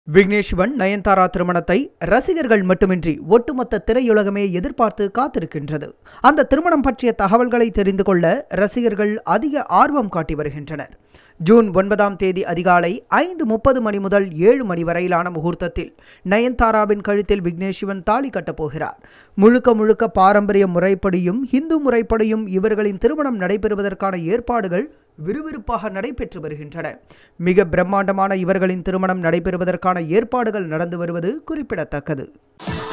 விக்னேஷ் சிவன் நயன்தாரா திருமணத்தை ரசிகர்கள் மட்டுமின்றி ஒட்டுமொத்த திரையுலகமே எதிர்பார்த்து காத்திருக்கின்றது அந்த திருமணம் பற்றிய தகவல்களை தெரிந்து கொள்ள ரசிகர்கள் அதிக ஆர்வம் காட்டி வருகின்றனர் ஜூன் ஒன்பதாம் தேதி அதிகாலை ஐந்து முப்பது மணி முதல் ஏழு மணி வரையிலான முகூர்த்தத்தில் நயன்தாராவின் கழுத்தில் விக்னேஷ் சிவன் தாலி கட்டப் போகிறார் முழுக்க முழுக்க பாரம்பரிய முறைப்படியும் இந்து முறைப்படியும் இவர்களின் திருமணம் நடைபெறுவதற்கான ஏற்பாடுகள் விறுவிறுப்பாக நடைபெற்று வருகின்றன மிக பிரம்மாண்டமான இவர்களின் திருமணம் நடைபெறுவதற்கான ஏற்பாடுகள் நடந்து வருவது குறிப்பிடத்தக்கது